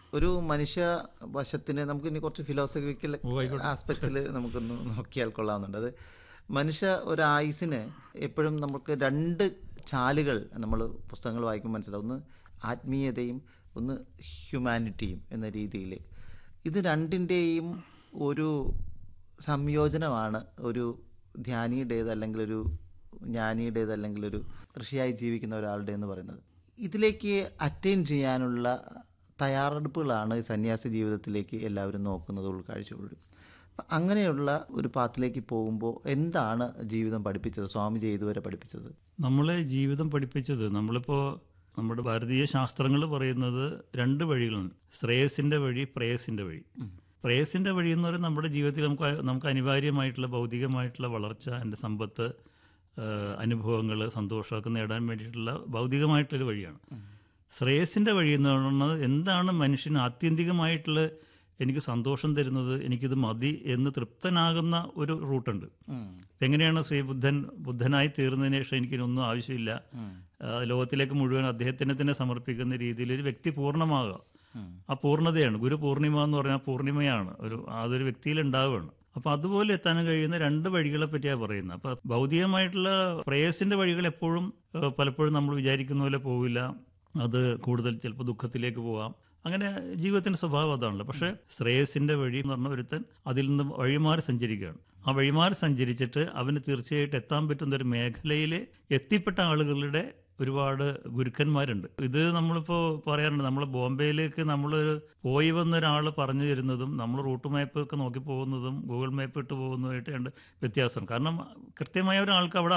ഒരു മനുഷ്യ വശത്തിന് നമുക്ക് ഇനി കുറച്ച് ഫിലോസഫിക്കൽ ഓ, ആയിക്കോട്ടെ. ആസ്പെക്ട്സിൽ നമുക്കൊന്ന് നോക്കിയാൽ കൊള്ളാവുന്നുണ്ട് അത് മനുഷ്യ ഒരു ആയുസിന് എപ്പോഴും നമുക്ക് രണ്ട് ചാലുകൾ നമ്മൾ പുസ്തകങ്ങൾ വായിക്കുമ്പോൾ മനസ്സിലാവും ഒന്ന് ആത്മീയതയും ഒന്ന് ഹ്യൂമാനിറ്റിയും എന്ന രീതിയിൽ ഇത് രണ്ടിൻ്റെയും ഒരു സംയോജനമാണ് ഒരു ധ്യാനിയുടേത് അല്ലെങ്കിൽ ഒരു ജ്ഞാനിയുടേത് അല്ലെങ്കിൽ ഒരു ഋഷിയായി ജീവിക്കുന്ന ഒരാളുടെ എന്ന് പറയുന്നത് ഇതിലേക്ക് അറ്റൈൻ ചെയ്യാനുള്ള തയ്യാറെടുപ്പുകളാണ് ഈ സന്യാസി ജീവിതത്തിലേക്ക് എല്ലാവരും നോക്കുന്നത് ഉൾക്കാഴ്ചയോടും അപ്പം അങ്ങനെയുള്ള ഒരു പാത്തിലേക്ക് പോകുമ്പോൾ എന്താണ് ജീവിതം പഠിപ്പിച്ചത് സ്വാമിജി ഇതുവരെ പഠിപ്പിച്ചത് നമ്മളെ ജീവിതം പഠിപ്പിച്ചത് നമ്മളിപ്പോൾ നമ്മുടെ ഭാരതീയ ശാസ്ത്രങ്ങൾ പറയുന്നത് രണ്ട് വഴികളുണ്ട് ശ്രേയസിന്റെ വഴി പ്രേയസിന്റെ വഴി പ്രേയസിന്റെ വഴി എന്ന് പറയുന്നത് നമ്മുടെ ജീവിതത്തിൽ നമുക്ക് നമുക്ക് അനിവാര്യമായിട്ടുള്ള ഭൗതികമായിട്ടുള്ള വളർച്ച എൻ്റെ സമ്പത്ത് അനുഭവങ്ങൾ സന്തോഷമൊക്കെ നേടാൻ വേണ്ടിയിട്ടുള്ള ഭൗതികമായിട്ടൊരു വഴിയാണ് ശ്രേയസിന്റെ വഴി എന്ന് പറയുന്നത് എന്താണ് മനുഷ്യന് ആത്യന്തികമായിട്ടുള്ള എനിക്ക് സന്തോഷം തരുന്നത് എനിക്കിത് മതി എന്ന് തൃപ്തനാകുന്ന ഒരു റൂട്ടുണ്ട് എങ്ങനെയാണ് ശ്രീ ബുദ്ധൻ ബുദ്ധനായി തീർന്നതിന് ശേഷം എനിക്കിനൊന്നും ആവശ്യമില്ല ആ, ലോകത്തിലേക്ക് മുഴുവൻ അദ്ദേഹത്തിനെ തന്നെ സമർപ്പിക്കുന്ന രീതിയിൽ ഒരു വ്യക്തി പൂർണ്ണമാകുക ആ പൂർണ്ണതയാണ് ഗുരു പൂർണിമ എന്ന് പറഞ്ഞാൽ പൂർണിമയാണ് ഒരു അതൊരു വ്യക്തിയിൽ ഉണ്ടാവുകയാണ് അപ്പൊ അതുപോലെ എത്താൻ കഴിയുന്ന രണ്ട് വഴികളെ പറ്റിയാണ് പറയുന്നത് അപ്പൊ ഭൗതികമായിട്ടുള്ള പ്രേയസിന്റെ വഴികൾ എപ്പോഴും ഏഹ്, പലപ്പോഴും നമ്മൾ വിചാരിക്കുന്ന പോലെ പോവില്ല അത് കൂടുതൽ ചിലപ്പോൾ ദുഃഖത്തിലേക്ക് പോവാം അങ്ങനെ ജീവിതത്തിന്റെ സ്വഭാവം അതാണല്ലോ പക്ഷെ ശ്രേയസിന്റെ വഴി എന്ന് പറഞ്ഞ ഒരുത്തൻ അതിൽ നിന്ന് വഴിമാറി സഞ്ചരിക്കുകയാണ് ആ വഴിമാറി സഞ്ചരിച്ചിട്ട് അവന് തീർച്ചയായിട്ടും എത്താൻ പറ്റുന്ന ഒരു മേഖലയിൽ എത്തിപ്പെട്ട ആളുകളുടെ ഒരുപാട് ഗുരുക്കന്മാരുണ്ട് ഇത് നമ്മളിപ്പോൾ പറയാറുണ്ട് നമ്മൾ ബോംബെയിലേക്ക് നമ്മൾ പോയി വന്ന ഒരാൾ പറഞ്ഞു തരുന്നതും നമ്മൾ റൂട്ട് മാപ്പ് ഒക്കെ നോക്കി പോകുന്നതും ഗൂഗിൾ മാപ്പ് ഇട്ട് പോകുന്നതുമായിട്ട് രണ്ട് വ്യത്യാസം കാരണം കൃത്യമായ ഒരാൾക്ക് അവിടെ